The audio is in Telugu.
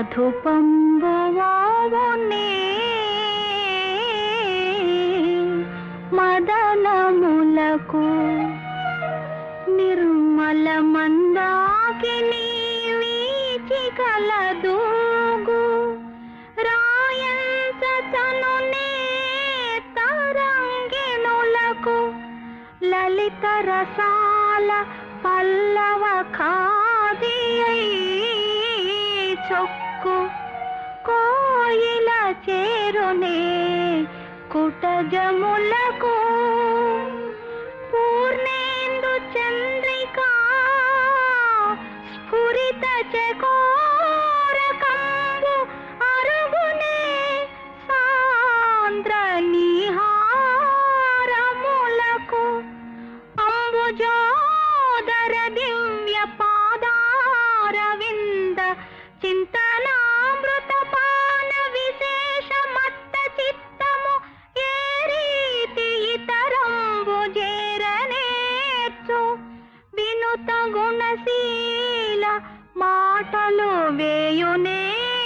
మధుపంబువావునే మదనములకు నిర్మల మందాకిని వీచి కలదూగు రాయంచనునే తరంగిణులకు లలిత రసాల పల్లవ ఖాది చొక్కు కోయిల చేరునే కుటజములకు పూర్ణేందు చంద్రికా స్ఫురిత చకోరకంబు అరుగునే సాంద్ర నిహారములకు అంబుజోదర దివ్య పాదారవింద చింతనామృత పాన విశేష మత్త చిత్తము ఏ రీతి ఇతరంబు చేరనేర్చు వినుత గుణశీల మాటలు వేయునే